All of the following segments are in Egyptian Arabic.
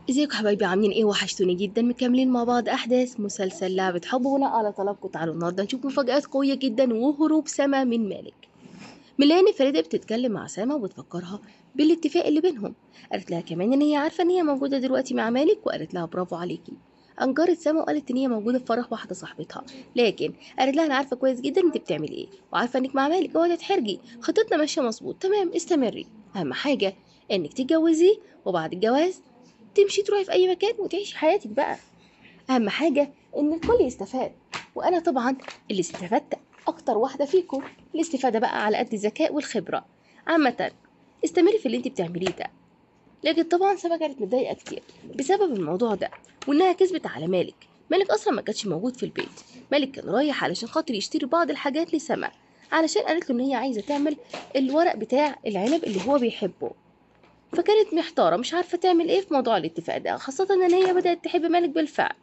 ازيكم حبايبي عاملين ايه وحشتوني جدا مكملين مع بعض احداث مسلسل لعبة حب بناء على طلبكم تعالوا النهارده نشوف مفاجآت قوية جدا وهروب سما من مالك ميلاني فريدة بتتكلم مع سما وبتفكرها بالاتفاق اللي بينهم قالت لها كمان ان هي عارفة ان هي موجودة دلوقتي مع مالك وقالت لها برافو عليكي انكرت سما وقالت ان هي موجودة في فرح واحدة صاحبتها لكن قالت لها انا عارفة كويس جدا انت بتعملي ايه وعارفة انك مع مالك اوعي تتحرجي خطتنا ماشية مظبوط تمام استمري اهم حاجة انك تتجوزيه وبعد الجواز تمشي تروحي في اي مكان وتعيشي حياتك بقى اهم حاجه ان الكل يستفاد وانا طبعا اللي استفدت اكتر واحده فيكم الاستفاده بقى على قد الذكاء والخبره عامه استمري في اللي انت بتعمليه ده لكن طبعا سما كانت متضايقه كتير بسبب الموضوع ده وانها كسبت على مالك مالك اصلا ما كانش موجود في البيت مالك كان رايح علشان خاطر يشتري بعض الحاجات لسما علشان قالت له ان هي عايزه تعمل الورق بتاع العنب اللي هو بيحبه فكانت محتارة مش عارفة تعمل ايه في موضوع الاتفاق ده خاصة ان هي بدأت تحب مالك بالفعل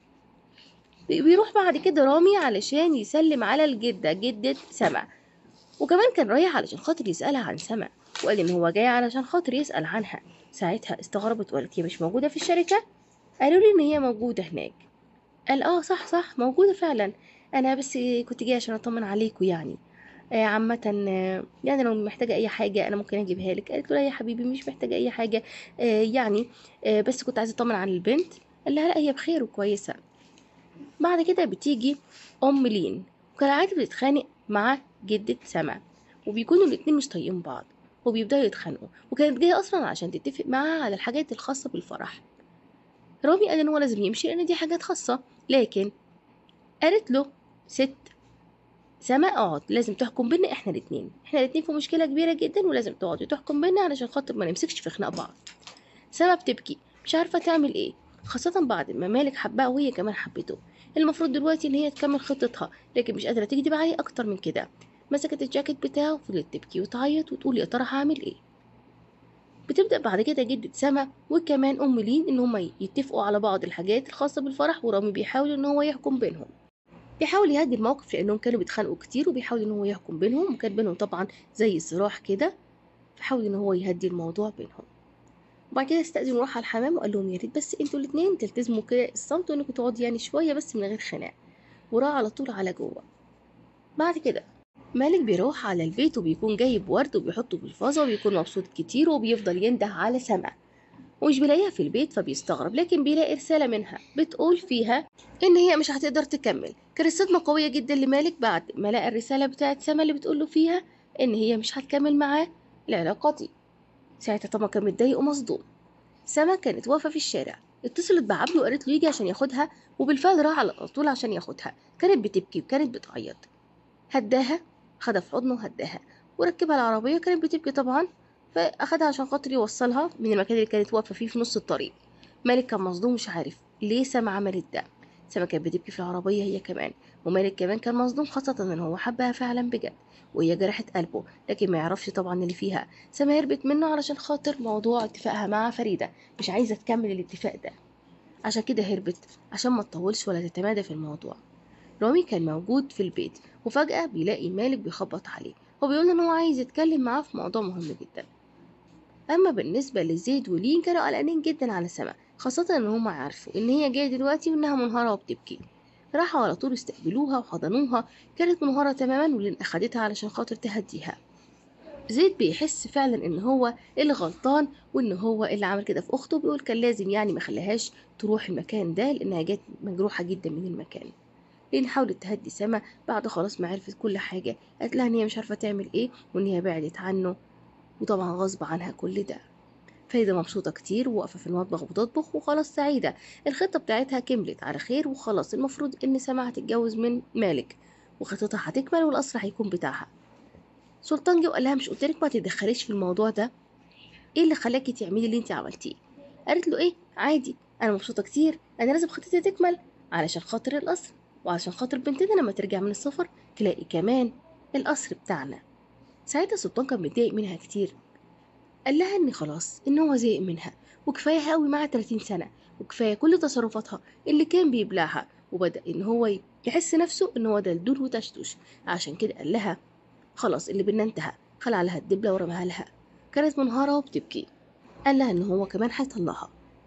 بيروح بعد كده رامي علشان يسلم على الجدة جدة سما وكمان كان رايح علشان خاطر يسألها عن سما وقال ان هو جاي علشان خاطر يسأل عنها ساعتها استغربت وقالت هي مش موجودة في الشركة قالوا لي ان هي موجودة هناك قال اه صح صح موجودة فعلا انا بس كنت جاي عشان اطمن عليكم يعني آه، عامة آه، يعني لو محتاجة أي حاجة أنا ممكن أجيبها لك قالت له لا يا حبيبي مش محتاجة أي حاجة آه، يعني آه، بس كنت عايزة أطمن عن البنت قال لها لا هي بخير وكويسة بعد كده بتيجي أم لين وكالعادة بتتخانق مع جدة سما وبيكونوا الاتنين مش طايقين بعض وبيبدأوا يتخانقوا وكانت جاية أصلا عشان تتفق معاها على الحاجات الخاصة بالفرح رامي قال إن هو لازم يمشي لأن دي حاجات خاصة لكن قالت له ست سما اقعد لازم تحكم بينا احنا الاتنين احنا الاتنين في مشكله كبيره جدا ولازم تقعدي تحكم بينا علشان خاطر ما نمسكش في خناق بعض سما بتبكي مش عارفه تعمل ايه خاصة بعد ما مالك حبها وهي كمان حبته المفروض دلوقتي ان هي تكمل خطتها لكن مش قادرة تكدب عليه اكتر من كده مسكت الجاكيت بتاعه وفضلت تبكي وتعيط وتقول يا ترى هعمل ايه بتبدأ بعد كده جدة سما وكمان أم لين إن هما يتفقوا على بعض الحاجات الخاصة بالفرح ورامي بيحاول إن هو يحكم بينهم بيحاول يهدي الموقف لانهم كانوا بيتخانقوا كتير وبيحاول ان هو يحكم بينهم وكان بينهم طبعا زي صراع كده فحاول ان هو يهدي الموضوع بينهم وبعد كده استأذن وراح على الحمام وقال لهم يا ريت بس انتوا الاتنين تلتزموا كده الصمت وانكم تقعدوا يعني شويه بس من غير خناق وراح على طول على جوه بعد كده مالك بيروح على البيت وبيكون جايب ورد وبيحطه في الفازة وبيكون مبسوط كتير وبيفضل ينده على سما ومش بيلاقيها في البيت فبيستغرب لكن بيلاقي رسالة منها بتقول فيها إن هي مش هتقدر تكمل كانت صدمة قوية جدا لمالك بعد ما لقى الرسالة بتاعت سما اللي بتقوله فيها إن هي مش هتكمل معاه العلاقة دي ساعتها طبعا كان متضايق ومصدوم سما كانت واقفة في الشارع اتصلت بعبله وقالت له يجي عشان ياخدها وبالفعل راح على طول عشان ياخدها كانت بتبكي وكانت بتعيط هداها خدها في حضنه وهداها وركبها العربية كانت بتبكي طبعا فأخدها عشان خاطر يوصلها من المكان اللي كانت واقفة فيه في نص الطريق مالك كان مصدوم مش عارف ليه سما عملت ده سما كانت بتبكي في العربية هي كمان ومالك كمان كان مصدوم خاصة إن هو حبها فعلا بجد وهي جرحت قلبه لكن ما يعرفش طبعا اللي فيها سما هربت منه علشان خاطر موضوع اتفاقها مع فريدة مش عايزة تكمل الاتفاق ده عشان كده هربت عشان ما تطولش ولا تتمادى في الموضوع رامي كان موجود في البيت وفجأة بيلاقي مالك بيخبط عليه وبيقول إن هو عايز يتكلم معاه في موضوع مهم جدا أما بالنسبة لزيد ولين كانوا قلقانين جدا على سما خاصة إن هما عارفوا إن هي جاية دلوقتي وإنها منهارة وبتبكي راحوا على طول استقبلوها وحضنوها كانت منهارة تماما ولين أخدتها علشان خاطر تهديها زيد بيحس فعلا إن هو اللي غلطان وإن هو اللي عمل كده في أخته بيقول كان لازم يعني ما خلاهاش تروح المكان ده لأنها جت مجروحة جدا من المكان لين حاولت تهدي سما بعد خلاص ما عرفت كل حاجة قالت لها إن هي مش عارفة تعمل إيه وإن هي بعدت عنه وطبعا غصب عنها كل ده فايدة مبسوطة كتير وواقفة في المطبخ بتطبخ وخلاص سعيدة الخطة بتاعتها كملت على خير وخلاص المفروض إن سما هتتجوز من مالك وخطتها هتكمل والقصر هيكون بتاعها سلطان جه وقال لها مش قلتلك ما تتدخليش في الموضوع ده ايه اللي خلاكي تعملي اللي انت عملتيه قالت له ايه عادي انا مبسوطة كتير انا لازم خطتي تكمل علشان خاطر القصر وعشان خاطر بنتنا لما ترجع من السفر تلاقي كمان القصر بتاعنا ساعتها سلطان كان متضايق منها كتير قال لها ان خلاص ان هو زهق منها وكفايه قوي معاها 30 سنه وكفايه كل تصرفاتها اللي كان بيبلعها وبدا ان هو يحس نفسه ان هو دلدول وتشتوش عشان كده قال لها خلاص اللي بينا انتهى خلع لها الدبله ورماها لها كانت منهاره وبتبكي قال لها ان هو كمان هيطلقها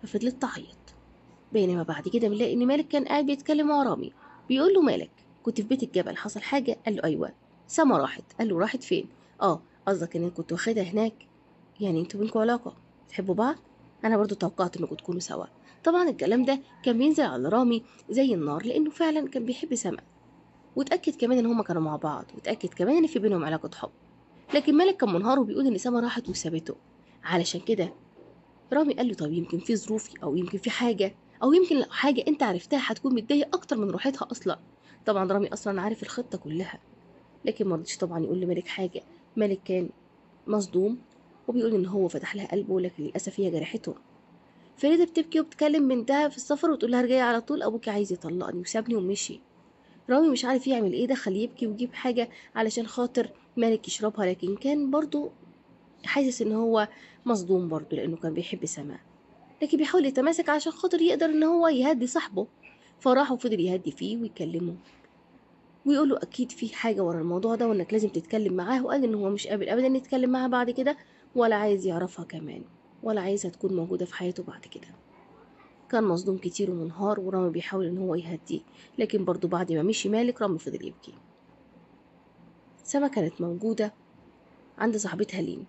ففضلت تعيط بينما بعد كده بنلاقي ان مالك كان قاعد بيتكلم مع رامي بيقول له مالك كنت في بيت الجبل حصل حاجه قال له ايوه سما راحت قال له راحت فين اه قصدك ان كنت واخدها هناك يعني انتوا بينكم علاقه تحبوا بعض انا برضو توقعت انكم تكونوا سوا طبعا الكلام ده كان بينزل على رامي زي النار لانه فعلا كان بيحب سما وتاكد كمان ان هما كانوا مع بعض وتاكد كمان ان في بينهم علاقه حب لكن مالك كان منهار وبيقول ان سما راحت وسابته علشان كده رامي قال له طب يمكن في ظروفي او يمكن في حاجه او يمكن لو حاجه انت عرفتها هتكون متضايق اكتر من روحتها اصلا طبعا رامي اصلا عارف الخطه كلها لكن مرضيش طبعا يقول لمالك حاجه مالك كان مصدوم وبيقول ان هو فتح لها قلبه لكن للاسف هي جرحته فريدة بتبكي وبتكلم بنتها في السفر وتقول لها رجعي على طول ابوكي عايز يطلقني وسابني ومشي رامي مش عارف يعمل ايه دخل يبكي ويجيب حاجة علشان خاطر مالك يشربها لكن كان برضو حاسس ان هو مصدوم برضو لانه كان بيحب سما لكن بيحاول يتماسك عشان خاطر يقدر ان هو يهدي صاحبه فراح وفضل يهدي فيه ويكلمه ويقول له اكيد في حاجه ورا الموضوع ده وانك لازم تتكلم معاه وقال ان هو مش قابل ابدا يتكلم معاها بعد كده ولا عايز يعرفها كمان ولا عايزها تكون موجوده في حياته بعد كده كان مصدوم كتير ومنهار ورامي بيحاول ان هو يهديه لكن برضه بعد ما مشي مالك رامي فضل يبكي سما كانت موجودة عند صاحبتها لين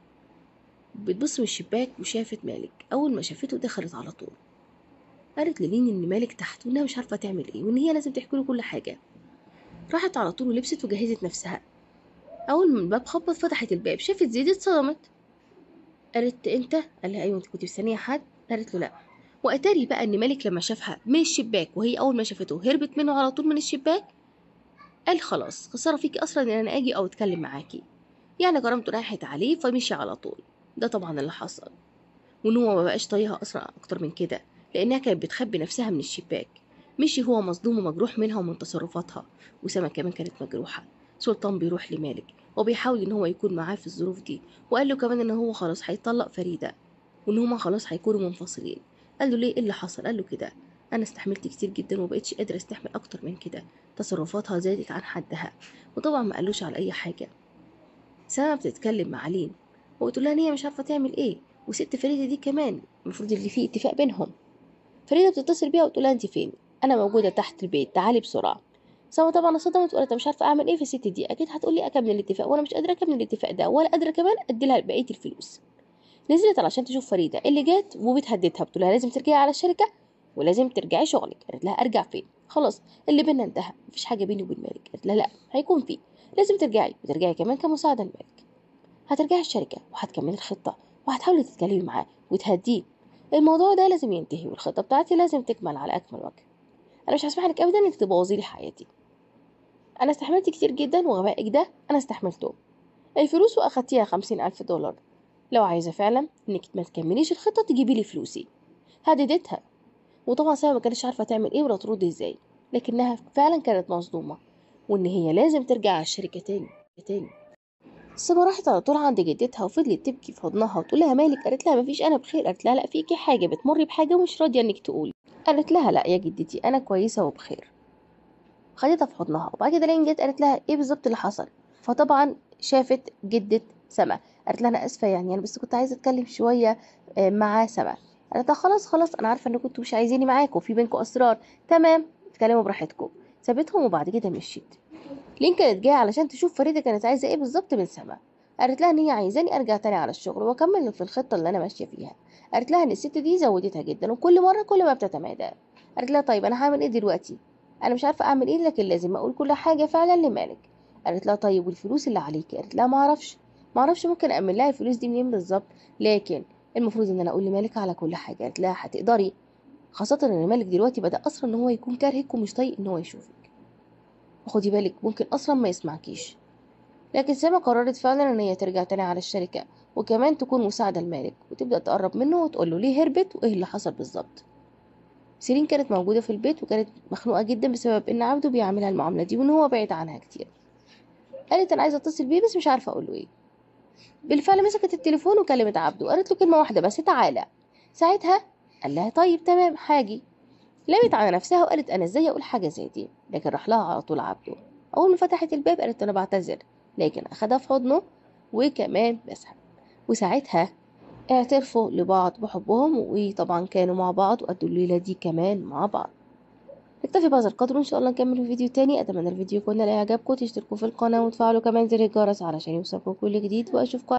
بتبص من الشباك وشافت مالك أول ما شافته دخلت على طول قالت للين إن مالك تحت وإنها مش عارفة تعمل إيه وإن هي لازم تحكي له كل حاجة راحت على طول ولبست وجهزت نفسها أول ما الباب خبط فتحت الباب شافت زيد اتصدمت قالت أنت؟ قال لها أيوة أنت كنت مستنية حد؟ قالت له لأ وأتاري بقى إن مالك لما شافها من الشباك وهي أول ما شافته هربت منه على طول من الشباك قال خلاص خسارة فيكي أصلا إن أنا أجي أو أتكلم معاكي يعني كرامته راحت عليه فمشي على طول ده طبعا اللي حصل وإن هو مبقاش طايقها أصلا أكتر من كده لأنها كانت بتخبي نفسها من الشباك مشي هو مصدوم ومجروح منها ومن تصرفاتها وسما كمان كانت مجروحة سلطان بيروح لمالك وبيحاول إن هو يكون معاه في الظروف دي وقال له كمان إن هو خلاص هيطلق فريدة وإن هما خلاص هيكونوا منفصلين قال له ليه إيه اللي حصل قال له كده أنا استحملت كتير جدا ومبقتش قادرة أستحمل أكتر من كده تصرفاتها زادت عن حدها وطبعا ما قالوش على أي حاجة سما بتتكلم مع لين وبتقول لها إن هي مش عارفة تعمل إيه وست فريدة دي كمان المفروض اللي فيه اتفاق بينهم فريدة بتتصل بيها وتقول لها أنت فين أنا موجودة تحت البيت تعالي بسرعة سما طبعا صدمت وقالت مش عارفة أعمل إيه في الست دي أكيد هتقولي أكمل الاتفاق وأنا مش قادرة أكمل الاتفاق ده ولا قادرة كمان أدي لها بقية الفلوس نزلت علشان تشوف فريدة اللي جات وبتهددها بتقول لها لازم ترجعي على الشركة ولازم ترجعي شغلك قالت لها ارجع فين خلاص اللي بينا انتهى مفيش حاجه بيني وبين مالك قالت لها لا هيكون في لازم ترجعي وترجعي كمان كمساعده لمالك هترجعي الشركه وهتكملي الخطه وهتحاولي تتكلمي معاه وتهديه الموضوع ده لازم ينتهي والخطه بتاعتي لازم تكمل على اكمل وجه انا مش هسمح لك ابدا انك تبوظي لي حياتي انا استحملت كتير جدا وغبائك ده انا استحملته الفلوس واخدتيها خمسين الف دولار لو عايزه فعلا انك ما تكمليش الخطه تجيبي لي فلوسي هددتها وطبعا سما ما كانتش عارفه تعمل ايه ولا ترد ازاي لكنها فعلا كانت مصدومه وان هي لازم ترجع على الشركه تاني تاني سما راحت على طول عند جدتها وفضلت تبكي في حضنها وتقول لها مالك قالت لها مفيش انا بخير قالت لها لا فيكي حاجه بتمري بحاجه ومش راضيه انك تقولي قالت لها لا يا جدتي انا كويسه وبخير خدتها في حضنها وبعد كده لين جت قالت لها ايه بالظبط اللي حصل فطبعا شافت جدة سما قالت لها انا اسفه يعني انا بس كنت عايزه اتكلم شويه مع سما قالت لها خلاص خلاص انا عارفه ان كنتوا مش عايزيني معاكم في بينكم اسرار تمام اتكلموا براحتكم سابتهم وبعد كده مشيت لين كانت جايه علشان تشوف فريده كانت عايزه ايه بالظبط من سما قالت لها ان هي عايزاني ارجع تاني على الشغل واكمل في الخطه اللي انا ماشيه فيها قالت لها ان الست دي زودتها جدا وكل مره كل ما بتتمادى قالت لها طيب انا هعمل ايه دلوقتي انا مش عارفه اعمل ايه لكن لازم اقول كل حاجه فعلا لمالك قالت لها طيب والفلوس اللي عليكي قالت لها ما اعرفش ما اعرفش ممكن اعمل لها الفلوس دي منين بالظبط لكن المفروض ان انا اقول لمالك على كل حاجه قالت لها هتقدري خاصه ان مالك دلوقتي بدا اصلا ان هو يكون كارهك ومش طايق ان هو يشوفك وخدي بالك ممكن اصلا ما يسمعكيش لكن سما قررت فعلا ان هي ترجع تاني على الشركه وكمان تكون مساعده لمالك وتبدا تقرب منه وتقول له ليه هربت وايه اللي حصل بالظبط سيرين كانت موجوده في البيت وكانت مخنوقه جدا بسبب ان عبده بيعملها المعامله دي وان هو بعيد عنها كتير قالت انا عايزه اتصل بيه بس مش عارفه اقول له ايه بالفعل مسكت التليفون وكلمت عبده وقالت له كلمه واحده بس تعالى ساعتها قال لها طيب تمام حاجي لمت على نفسها وقالت انا ازاي اقول حاجه زي دي لكن راح لها على طول عبده اول ما فتحت الباب قالت انا بعتذر لكن اخدها في حضنه وكمان بسحب وساعتها اعترفوا لبعض بحبهم وطبعا كانوا مع بعض وأدوا الليلة دي كمان مع بعض نكتفي بهذا القدر وإن شاء الله نكمل في فيديو تاني أتمنى الفيديو يكون نال إعجابكم تشتركوا في القناة وتفعلوا كمان زر الجرس علشان يوصلكم كل جديد وأشوفكم